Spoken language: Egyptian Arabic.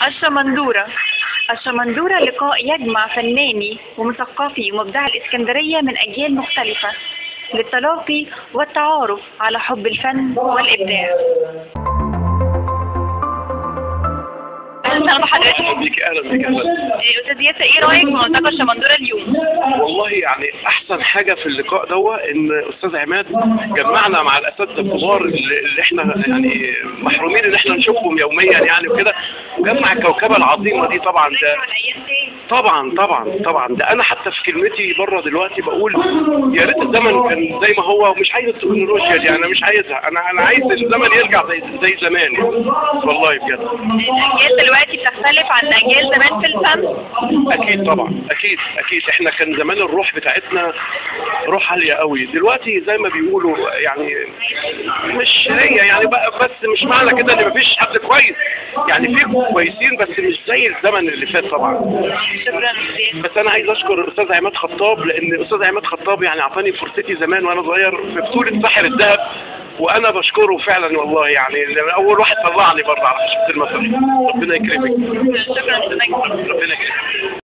الشمندورة الشمندورة لقاء يجمع فناني ومثقفي ومبدع الإسكندرية من أجيال مختلفة للتلاقي والتعارف على حب الفن والإبداع أهلا وسهلا بحضرتك اهلا بيك اهلا بيك اهلا إيه، أستاذ ياسر إيه رأيك في ملتقى الشمندورة اليوم؟ والله يعني احسن حاجه في اللقاء دوا ان استاذ عماد جمعنا مع الاساتذه الكبار اللي اللي احنا يعني محرومين ان احنا نشوفهم يوميا يعني وكده وجمع الكوكبه العظيمه دي طبعا ده طبعا طبعا طبعا ده انا حتى في كلمتي بره دلوقتي بقول يا ريت الزمن كان زي ما هو مش عايز التكنولوجيا دي انا مش عايزها انا انا عايز الزمن يرجع زي زي زمان يعني والله بجد الأجيال دلوقتي بتختلف عن أجيال زمان في الفن اكيد طبعا اكيد اكيد احنا كان زمان الروح بتاعتنا روح عاليه قوي دلوقتي زي ما بيقولوا يعني مش هي يعني بقى بس مش معنى كده ان مفيش حد كويس يعني في كويسين بس مش زي الزمن اللي فات طبعا شكرا جزيلا بس انا عايز اشكر الاستاذ عماد خطاب لان الاستاذ عماد خطاب يعني اعطاني فرصتي زمان وانا صغير في بطوله ساحر الذهب وانا بشكره فعلا والله يعني لأن اول واحد طلعني برضه على خشبه المسرح ربنا يكرمك شكرا جزيلا ربنا يكرمك